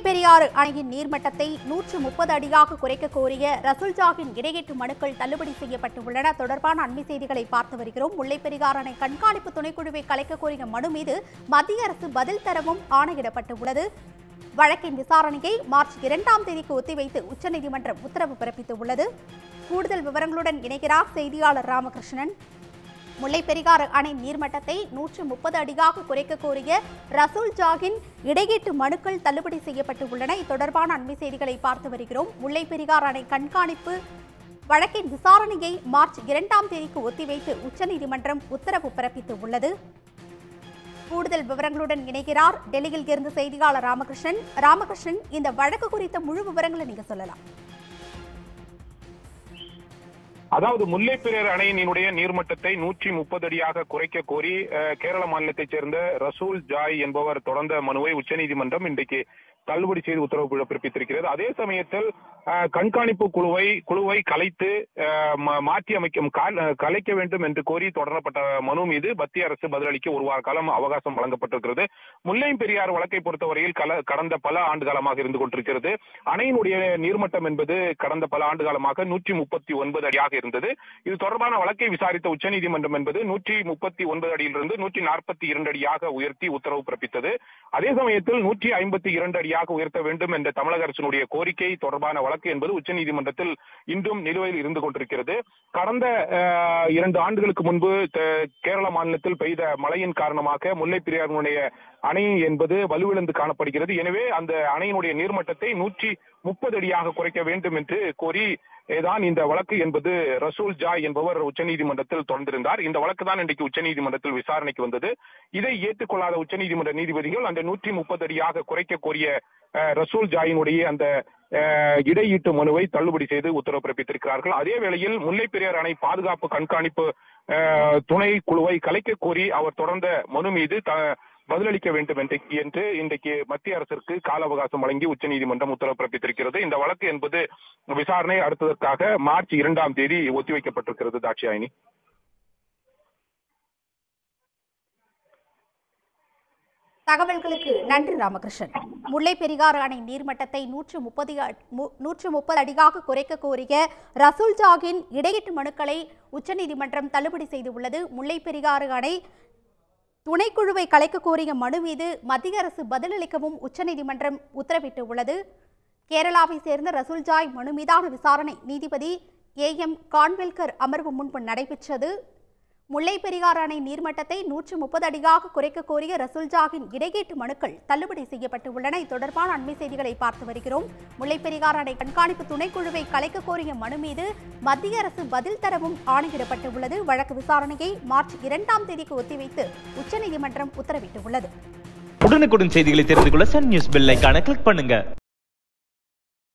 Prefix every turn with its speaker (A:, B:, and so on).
A: பெரியாறு அணையின் நீர்மட்டத்தை நூற்று முப்பது அடியாக குறைக்க கோரிய ரசூல் ஜாகின் இடையீட்டு மனுக்கள் தள்ளுபடி செய்யப்பட்டுள்ளன தொடர்பான அண்மை செய்திகளை பார்த்து வருகிறோம் முல்லைப் பெரியாறு அணை கண்காணிப்பு துணைக்குழுவை கலைக்க கோரிய மனு மீது மத்திய அரசு பதில் தரவும் ஆணையிடப்பட்டுள்ளது வழக்கின் விசாரணையை மார்ச் இரண்டாம் தேதிக்கு ஒத்திவைத்து உச்சநீதிமன்றம் உத்தரவு பிறப்பித்துள்ளது கூடுதல் விவரங்களுடன் இணைகிறார் செய்தியாளர் ராமகிருஷ்ணன் முல்லைப் பெரியாறு அணை நீர்மட்டத்தை நூற்று முப்பது அடியாக குறைக்க கோரிய ரசூல் ஜாகின் இடையீட்டு மனுக்கள் தள்ளுபடி செய்யப்பட்டு உள்ளன இது தொடர்பான அண்மை செய்திகளை பார்த்து வருகிறோம் முல்லைப் பெரியாறு அணை கண்காணிப்பு வழக்கின் விசாரணையை மார்ச் இரண்டாம் தேதிக்கு ஒத்திவைத்து உச்சநீதிமன்றம் உத்தரவு பிறப்பித்து உள்ளது கூடுதல் விவரங்களுடன் இணைகிறார் டெல்லியில் இருந்து செய்தியாளர் ராமகிருஷ்ணன் ராமகிருஷ்ணன் இந்த வழக்கு குறித்த முழு விவரங்களை நீங்க சொல்லலாம்
B: அதாவது முல்லைப்பெரியாறு அணையினுடைய நீர்மட்டத்தை நூற்றி முப்பது அடியாக குறைக்க கோரி அஹ், கேரள மாநிலத்தைச் சேர்ந்த ரசூல் ஜாய் என்பவர் தொடர்ந்த மனுவை உச்சநீதிமன்றம் இன்றைக்கு தள்ளுபடி செய்து உத்தரவு பிறப்பித்திருக்கிறது அதே சமயத்தில் அஹ், கண்காணிப்பு குழுவை குழுவை கலைத்து அஹ், மா- மாற்றி அமைக்கும் கால்- அஹ், கலைக்க வேண்டும் என்று கோரி தொடரப்பட்ட மனு மீது மத்திய அரசு பதிலளிக்க ஒரு வார காலம் அவகாசம் வழங்கப்பட்டிருக்கிறது முல்லை பெரியார் வழக்கை பொறுத்தவரையில் கல- கடந்த பல ஆண்டு காலமாக இருந்து கொண்டிருக்கிறது அணையினுடைய நீர்மட்டம் என்பது கடந்த பல ஆண்டு காலமாக நூற்றி முப்பத்தி ஒன்பது அடியாக இருந்தது இது தொடர்பான வழக்கை விசாரித்த உச்சநீதிமன்றம் என்பது நூற்றி முப்பத்தி ஒன்பது அடியிலிருந்து நூற்றி நாற்பத்தி இரண்டு அடியாக உயர்த்தி உத்தரவு பிறப்பித்தது அதே சமயத்தில் நூற்றி ஐம்பத்தி இரண்டு அடியாக உயர்த்த வேண்டும் என்ற தமிழக அரசினுடைய கோரிக்கை தொடர்பான வழக்கு என்பது உச்சநீதிமன்றத்தில் இன்றும் நிலுவையில் இருந்து கொண்டிருக்கிறது கடந்த அஹ், இரண்டு ஆண்டுகளுக்கு முன்பு த- கேரள மாநிலத்தில் பெய்த மழையின் காரணமாக முல்லை பெரியாறினுடைய அணை என்பது வலுவிழந்து காணப்படுகிறது எனவே அந்த அணையினுடைய நீர்மட்டத்தை நூற்றி முப்பது அடியாக குறைக்க வேண்டும் என்று கோரி தான் இந்த வழக்கு என்பது ரசூல் ஜாய் என்பவர் உச்சநீதிமன்றத்தில் தொடர்ந்திருந்தார் இந்த வழக்கு தான் இன்றைக்கு உச்சநீதிமன்றத்தில் விசாரணைக்கு வந்தது இதை ஏற்றுக்கொள்ளாத உச்சநீதிமன்ற நீதிபதிகள் அந்த நூற்றி முப்பது அடியாக குறைக்க கோரிய அஹ், ரசூல் ஜாயினுடைய அந்த அஹ், இடையீட்டு மனுவை தள்ளுபடி செய்து உத்தரவு பிறப்பித்திருக்கிறார்கள் அதே வேளையில் முல்லை பெரியார் அணை பாதுகாப்பு கண்காணிப்பு அஹ், துணை குழுவை கலைக்க கோரி அவர் தொடர்ந்த மனு மீது த- பதிலளிக்க வேண்டும் இன்றைக்கு என்று இன்றைக்கு மத்திய அரசிற்கு கால அவகாசம் வழங்கி உச்சநீதிமன்றம் உத்தரவு பிறப்பித்திருக்கிறது இந்த வழக்கு என்பது விசாரணை அடுத்ததற்காக மார்ச் இரண்டாம் தேதி ஒத்திவைக்கப்பட்டிருக்கிறது தாட்சியாயினி
A: தகவல்களுக்கு நன்றி ராமகிருஷ்ணன் முல்லை பெரியாறு அணை நீர்மட்டத்தை நூற்று முப்பது நூற்று முப்பது அடியாக குறைக்க கோரிய ரசூல் ஜாகின் இடையீட்டு மனுக்களை உச்சநீதிமன்றம் தள்ளுபடி செய்துள்ளது முல்லை பெரியாறு அணை துணைக்குழுவை கலைக்க கோரிய மனு மீது மத்திய அரசு பதிலளிக்கவும் உச்சநீதிமன்றம் உத்தரவிட்டுள்ளது கேரளாவை சேர்ந்த ரசூல் ஜாய் மனு மீதான விசாரணை நீதிபதி ஏ எம் கான்வெல்கர் அமர்வு முன்பு நடைபெற்றது முல்லை பெரியாறு அணை நீர்மட்டத்தை நூற்று முப்பது அடியாக குறைக்க கோரிய ரசூல் ஜாகின் இடையீட்டு மனுக்கள் தள்ளுபடி செய்யப்பட்டுள்ளன இது தொடர்பான அண்மை செய்திகளை பார்த்து வருகிறோம் முல்லை பெரியாறு அணை கண்காணிப்பு துணைக்குழுவை கலைக்க கோரிய மனு மீது மத்திய அரசு பதில் தரவும் ஆணையிடப்பட்டுள்ளது வழக்கு விசாரணையை மார்ச் இரண்டாம் தேதிக்கு ஒத்திவைத்து உச்சநீதிமன்றம் உத்தரவிட்டுள்ளது
C: உடனுக்குடன் செய்திகளை தெரிந்து கொள்ள சன் நியூஸ் பெல் ஐகானை கிளிக் பண்ணுங்க